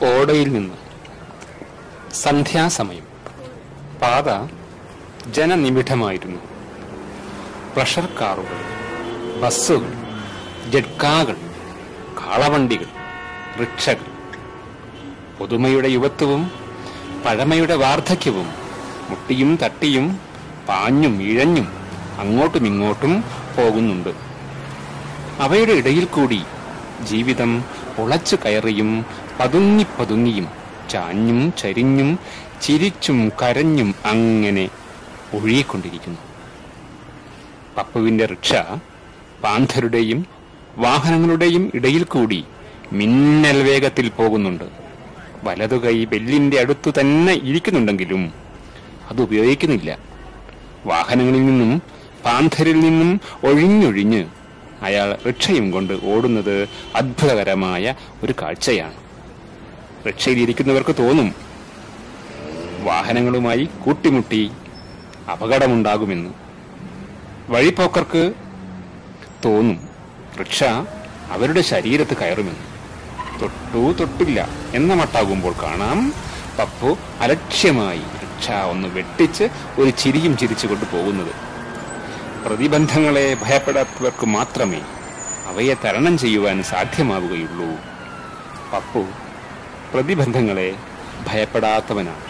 ഓടയിൽ നിന്ന് സന്ധ്യാസമയം പാത ജനനിബിഡമായിരുന്നു പ്രഷർ കാറുകൾ ബസ്സുകൾ ജഡ്കാകൾ കാളവണ്ടികൾ റിക്ഷകൾ പുതുമയുടെ യുവത്വവും പഴമയുടെ വാർദ്ധക്യവും മുട്ടിയും തട്ടിയും പാഞ്ഞും ഇഴഞ്ഞും അങ്ങോട്ടും ഇങ്ങോട്ടും പോകുന്നുണ്ട് അവയുടെ ഇടയിൽ കൂടി ജീവിതം ഉളച്ചു കയറിയും പതുങ്ങി പതുങ്ങിയും ചാഞ്ഞും ചരിഞ്ഞും ചിരിച്ചും കരഞ്ഞും അങ്ങനെ ഒഴുകിക്കൊണ്ടിരിക്കുന്നു പപ്പുവിന്റെ റിക്ഷ പാന്ധരുടെയും വാഹനങ്ങളുടെയും ഇടയിൽ കൂടി മിന്നൽ വേഗത്തിൽ പോകുന്നുണ്ട് വലതുകൈ ബെല്ലിന്റെ അടുത്തു തന്നെ ഇരിക്കുന്നുണ്ടെങ്കിലും അത് ഉപയോഗിക്കുന്നില്ല വാഹനങ്ങളിൽ നിന്നും പാന്ധരിൽ നിന്നും ഒഴിഞ്ഞൊഴിഞ്ഞ് അയാൾ റിക്ഷയും കൊണ്ട് ഓടുന്നത് അത്ഭുതകരമായ ഒരു കാഴ്ചയാണ് റിക്ഷയിലിരിക്കുന്നവർക്ക് തോന്നും വാഹനങ്ങളുമായി കൂട്ടിമുട്ടി അപകടമുണ്ടാകുമെന്ന് വഴിപോക്കർക്ക് തോന്നും റിക്ഷ അവരുടെ ശരീരത്ത് കയറുമെന്ന് തൊട്ടു തൊട്ടില്ല എന്ന മട്ടാകുമ്പോൾ കാണാം പപ്പു അലക്ഷ്യമായി റിക്ഷ ഒന്ന് വെട്ടിച്ച് ഒരു ചിരിയും ചിരിച്ചുകൊണ്ട് പോകുന്നത് പ്രതിബന്ധങ്ങളെ ഭയപ്പെടാത്തവർക്ക് മാത്രമേ അവയെ തരണം ചെയ്യുവാൻ സാധ്യമാവുകയുള്ളൂ പപ്പു പ്രതിബന്ധങ്ങളെ ഭയപ്പെടാത്തവനാണ്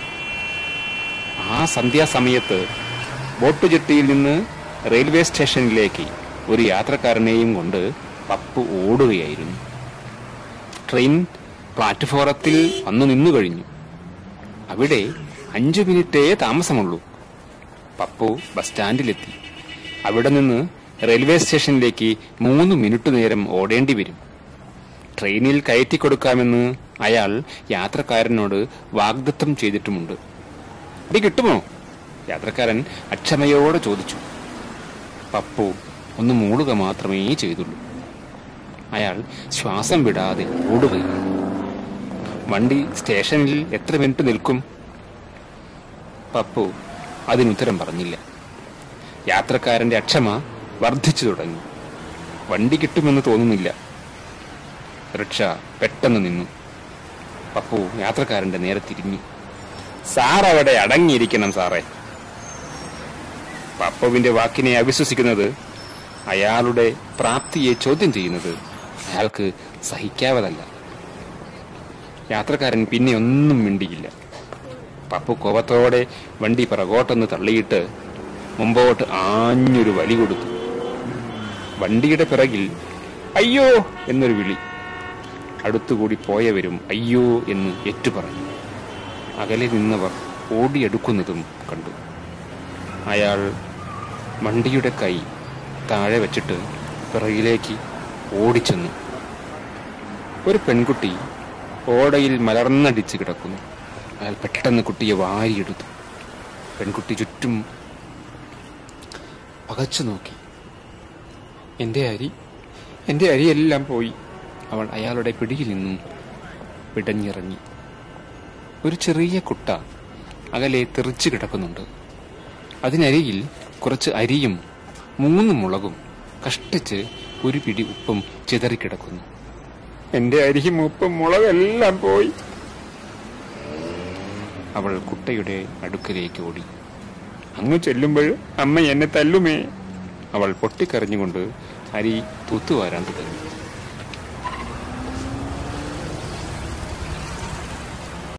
ആ സന്ധ്യാസമയത്ത് ബോട്ട് ജെട്ടിയിൽ നിന്ന് റെയിൽവേ സ്റ്റേഷനിലേക്ക് ഒരു യാത്രക്കാരനെയും കൊണ്ട് പപ്പു ഓടുകയായിരുന്നു ട്രെയിൻ പ്ലാറ്റ്ഫോറത്തിൽ വന്നു നിന്നു കഴിഞ്ഞു അവിടെ അഞ്ചു മിനിറ്റേ താമസമുള്ളൂ പപ്പു ബസ് സ്റ്റാൻഡിലെത്തി അവിടെ നിന്ന് റെയിൽവേ സ്റ്റേഷനിലേക്ക് മൂന്ന് മിനിറ്റ് നേരം ഓടേണ്ടി വരും ട്രെയിനിൽ കയറ്റി കൊടുക്കാമെന്ന് അയാൾ യാത്രക്കാരനോട് വാഗ്ദത്തം ചെയ്തിട്ടുമുണ്ട് അടി കിട്ടുമോ യാത്രക്കാരൻ അക്ഷമയോടെ ചോദിച്ചു പപ്പു ഒന്ന് മൂടുക മാത്രമേ ചെയ്തുള്ളൂ അയാൾ ശ്വാസം വിടാതെ ഓടുകയാണ് വണ്ടി സ്റ്റേഷനിൽ എത്ര മിനിറ്റ് നിൽക്കും പപ്പു അതിനുത്തരം പറഞ്ഞില്ല യാത്രക്കാരന്റെ അക്ഷമ വർദ്ധിച്ചു തുടങ്ങി വണ്ടി കിട്ടുമെന്ന് തോന്നുന്നില്ല റിക്ഷ പെട്ടെന്ന് നിന്നു പപ്പു യാത്രക്കാരന്റെ നേരെ തിരിഞ്ഞു സാർ അവിടെ അടങ്ങിയിരിക്കണം സാറേ പപ്പുവിന്റെ വാക്കിനെ അവിശ്വസിക്കുന്നത് അയാളുടെ പ്രാപ്തിയെ ചോദ്യം ചെയ്യുന്നത് അയാൾക്ക് സഹിക്കാവതല്ല യാത്രക്കാരൻ പിന്നെ ഒന്നും മിണ്ടിയില്ല പപ്പു കോപത്തോടെ വണ്ടി പിറകോട്ടൊന്ന് തള്ളിയിട്ട് മുമ്പോട്ട് ആഞ്ഞൊരു വലി കൊടുത്തു വണ്ടിയുടെ പിറകിൽ അയ്യോ എന്നൊരു വിളി അടുത്തുകൂടി പോയവരും അയ്യോ എന്ന് ഏറ്റുപറഞ്ഞു അകലെ നിന്നവർ ഓടിയെടുക്കുന്നതും കണ്ടു അയാൾ വണ്ടിയുടെ കൈ താഴെ വെച്ചിട്ട് പിറകിലേക്ക് ഓടിച്ചെന്നു ഒരു പെൺകുട്ടി ഓടയിൽ മലർന്നടിച്ച് കിടക്കുന്നു അയാൾ പെട്ടെന്ന് കുട്ടിയെ വാരിയെടുത്തു പെൺകുട്ടി ചുറ്റും പകച്ചു നോക്കി എന്റെ അരി എന്റെ അരിയെല്ലാം പോയി അവൾ അയാളുടെ പിടിയിൽ നിന്നും പിടഞ്ഞിറങ്ങി ഒരു ചെറിയ കുട്ട അകലെ തെറിച്ചു കിടക്കുന്നുണ്ട് അതിനരികിൽ കുറച്ച് അരിയും മൂന്ന് മുളകും കഷ്ടിച്ച് ഒരു പിടി ഉപ്പും ചിതറിക്കിടക്കുന്നു എന്റെ അരിയും ഉപ്പും മുളകെല്ലാം പോയി അവൾ കുട്ടയുടെ അടുക്കലേക്ക് ഓടി അങ്ങ് ചെല്ലുമ്പോൾ അമ്മ എന്നെ തല്ലുമേ അവൾ പൊട്ടിക്കരഞ്ഞുകൊണ്ട് അരി തൂത്തുവാരാൻ തുടങ്ങി